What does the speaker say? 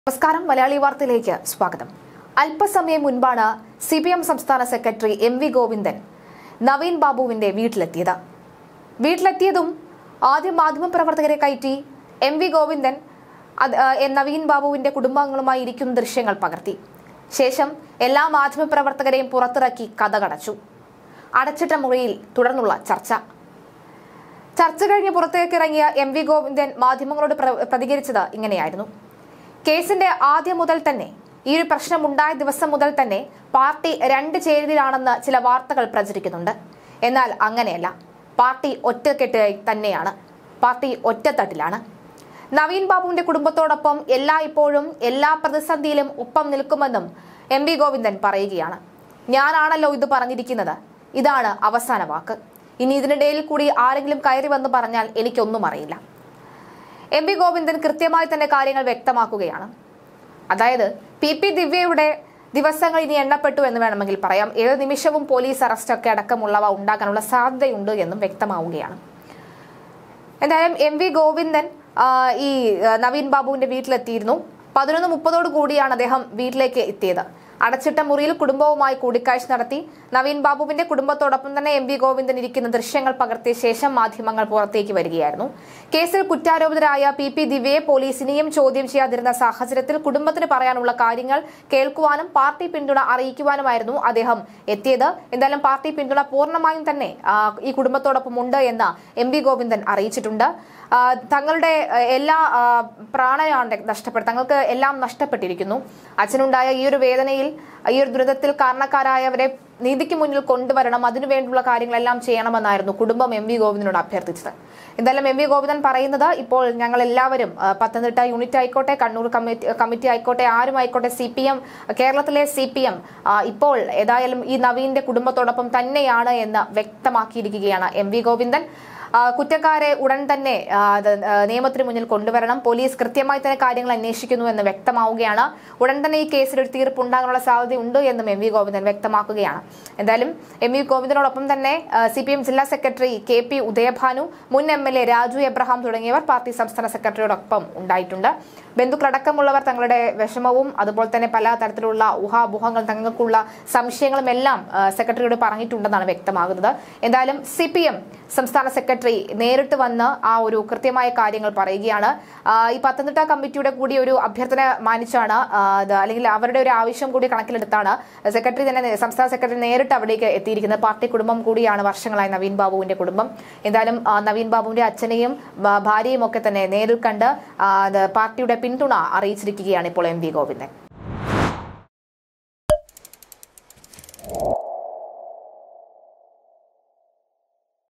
നമസ്കാരം മലയാളി വാർത്തയിലേക്ക് സ്വാഗതം അല്പസമയം മുൻപാണ് സി പി എം സംസ്ഥാന secretary M V Govindan Naveen ബാബുവിന്റെ വീട്ടിലെത്തിയത് വീട്ടിലെത്തിയതും ആദ്യം മാധ്യമപ്രവർത്തകരെ കയറ്റി എം വി ഗോവിന്ദൻ അത്, ആ, എ- നവീൻ ബാബുവിന്റെ കുടുംബാംഗങ്ങളുമായി ഇരിക്കുന്ന ദൃശ്യങ്ങൾ പകർത്തി ശേഷം എല്ലാ മാധ്യമപ്രവർത്തകരെയും പുറത്തിറക്കി കഥകടച്ചു അടച്ചിട്ട മുറിയിൽ തുടർന്നുള്ള ചർച്ച ചർച്ച കഴിഞ്ഞ് പുറത്തേക്ക് ഇറങ്ങിയ എം വി ഗോവിന്ദൻ മാധ്യമങ്ങളോട് പ്ര- പ്രതികരിച്ചത് ഇങ്ങനെയായിരുന്നു കേസിന്റെ ആദ്യം മുതൽ തന്നെ ഈ ഒരു പ്രശ്നം ഉണ്ടായ ദിവസം മുതൽ തന്നെ പാർട്ടി രണ്ട് ചേരിയിലാണെന്ന് ചില വാർത്തകൾ പ്രചരിക്കുന്നുണ്ട് എന്നാൽ അങ്ങനെയല്ല പാർട്ടി ഒറ്റക്കെട്ടായി തന്നെയാണ് പാർട്ടി ഒറ്റത്തട്ടിലാണ് നവീൻ ബാബുവിന്റെ കുടുംബത്തോടൊപ്പം എല്ലാ ഇപ്പോഴും എല്ലാ പ്രതിസന്ധിയിലും ഒപ്പം നിൽക്കുമെന്നും എം വി ഗോവിന്ദൻ പറയുകയാണ് ഞാനാണല്ലോ ഇത് പറഞ്ഞിരിക്കുന്നത് ഇതാണ് അവസാന വാക്ക് ഇനി ഇതിനിടയിൽ കൂടി ആരെങ്കിലും കയറി വന്ന് പറഞ്ഞാൽ എനിക്കൊന്നും അറിയില്ല എം വി ഗോവിന്ദൻ കൃത്യമായി തന്നെ കാര്യങ്ങൾ വ്യക്തമാക്കുകയാണ് അതായത് പി പി ദിവ്യയുടെ ദിവസങ്ങൾ ഇനി എണ്ണപ്പെട്ടു എന്ന് വേണമെങ്കിൽ പറയാം ഏത് നിമിഷവും പോലീസ് അറസ്റ്റൊക്കെ അടക്കമുള്ളവ ഉണ്ടാകാനുള്ള സാധ്യതയുണ്ട് എന്നും വ്യക്തമാവുകയാണ് എന്തായാലും എം വി ഗോവിന്ദൻ ആ, ഈ ആ, നവീൻ ബാബുവിന്റെ വീട്ടിലെത്തിയിരുന്നു പതിനൊന്ന് മുപ്പതോട് കൂടിയാണ് അദ്ദേഹം വീട്ടിലേക്ക് എത്തിയത് അടച്ചിട്ട മുറിയിൽ കുടുംബവുമായി കൂടിക്കാഴ്ച നടത്തി നവീൻ ബാബുവിന്റെ കുടുംബത്തോടൊപ്പം തന്നെ എം വി ഗോവിന്ദൻ ഇരിക്കുന്ന ദൃശ്യങ്ങൾ പകർത്തിയ ശേഷം മാധ്യമങ്ങൾ പുറത്തേക്ക് വരികയായിരുന്നു കേസിൽ കുറ്റാരോപിതരായ പി പി ദിവ്യയെ പോലീസ് ഇനിയും ചോദ്യം ചെയ്യാതിരുന്ന സാഹചര്യത്തിൽ കുടുംബത്തിന് പറയാനുള്ള കാര്യങ്ങൾ കേൾക്കുവാനും പാർട്ടി പിന്തുണ അറിയിക്കുവാനുമായിരുന്നു അദ്ദേഹം എത്തിയത് എന്തായാലും പാർട്ടി പിന്തുണ പൂർണ്ണമായും തന്നെ ആ, ഈ കുടുംബത്തോടൊപ്പം ഉണ്ട് എന്ന് എം വി ഗോവിന്ദൻ അറിയിച്ചിട്ടുണ്ട് ആ, തങ്ങളുടെ ആ, എല്ലാ ആ, പ്രാണനാണ് നഷ്ടപ്പെട്ടത് തങ്ങൾക്ക് എല്ലാം നഷ്ടപ്പെട്ടിരിക്കുന്നു അച്ഛനുണ്ടായ ഈ ഒരു വേദനയിൽ ഈ ഒരു ദുരിതത്തിൽ കാരണക്കാരായവരെ നീതിക്ക് മുന്നിൽ കൊണ്ടുവരണം അതിനുവേണ്ടിയുള്ള കാര്യങ്ങളെല്ലാം ചെയ്യണമെന്നായിരുന്നു കുടുംബം എം വി ഗോവിന്ദനോട് അഭ്യർത്ഥിച്ചത് എന്തായാലും എം വി ഗോവിന്ദൻ പറയുന്നത് ഇപ്പോൾ ഞങ്ങൾ എല്ലാവരും ആ, പത്തനംതിട്ട യൂണിറ്റ് ആയിക്കോട്ടെ കണ്ണൂർ കമ്മിറ്റി കമ്മിറ്റി ആയിക്കോട്ടെ ആരും ആയിക്കോട്ടെ സി പി എം കേരളത്തിലെ സി പി എം ഇപ്പോൾ ഏതായാലും ഈ നവീന്റെ കുടുംബത്തോടൊപ്പം തന്നെയാണ് എന്ന് വ്യക്തമാക്കിയിരിക്കുകയാണ് എം വി ഗോവിന്ദൻ ആ, കുറ്റക്കാരെ ഉടൻ തന്നെ ആ, അത്, ആ, നിയമത്തിന് മുന്നിൽ കൊണ്ടുവരണം പോലീസ് കൃത്യമായി തന്നെ കാര്യങ്ങൾ അന്വേഷിക്കുന്നു എന്ന് വ്യക്തമാവുകയാണ് ഉടൻ തന്നെ ഈ കേസിൽ ഒരു തീർപ്പ് ഉണ്ടാകാനുള്ള സാധ്യതയുണ്ട് എന്നും എം വി ഗോവിന്ദൻ വ്യക്തമാക്കുകയാണ് എന്തായാലും എം വി ഗോവിന്ദനോടൊപ്പം തന്നെ സി പി എം ജില്ലാ സെക്രട്ടറി കെ പി ഉദയഭാനു മുൻ M L A Raju Abraham തുടങ്ങിയവർ പാർട്ടി സംസ്ഥാന സെക്രട്ടറിയോടൊപ്പം ഉണ്ടായിട്ടുണ്ട് ബന്ധുക്കളടക്കമുള്ളവർ തങ്ങളുടെ വിഷമവും അതുപോലെ തന്നെ പല തരത്തിലുള്ള ഊഹാപോഹങ്ങൾ തങ്ങൾക്കുള്ള സംശയങ്ങളും എല്ലാം ആ, സെക്രട്ടറിയോട് പറഞ്ഞിട്ടുണ്ടെന്നാണ് വ്യക്തമാകുന്നത് എന്തായാലും സി പി എം സംസ്ഥാന സെക്രട്ടറി നേരിട്ട് വന്ന് ആ ഒരു കൃത്യമായ കാര്യങ്ങൾ പറയുകയാണ് ആ, ഈ പത്തനംതിട്ട കമ്മിറ്റിയുടെ കൂടി ഒരു അഭ്യർത്ഥന മാനിച്ചാണ് ആ, അത് അല്ലെങ്കിൽ അവരുടെ ഒരു ആവശ്യം കൂടി കണക്കിലെടുത്താണ് സെക്രട്ടറി തന്നെ നേ- സംസ്ഥാന സെക്രട്ടറി നേരിട്ട് അവിടേക്ക് എത്തിയിരിക്കുന്നത് പാർട്ടി കുടുംബം കൂടിയാണ് വർഷങ്ങളായി നവീൻ ബാബുവിന്റെ കുടുംബം എന്തായാലും ആ, നവീൻ ബാബുവിന്റെ അച്ഛനെയും ഭ- ഭാര്യയും ഒക്കെ തന്നെ നേരിൽ കണ്ട് ആ, അത് പാർട്ടിയുടെ പിന്തുണ അറിയിച്ചിരിക്കുകയാണ് ഇപ്പോൾ എം വി ഗോവിന്ദൻ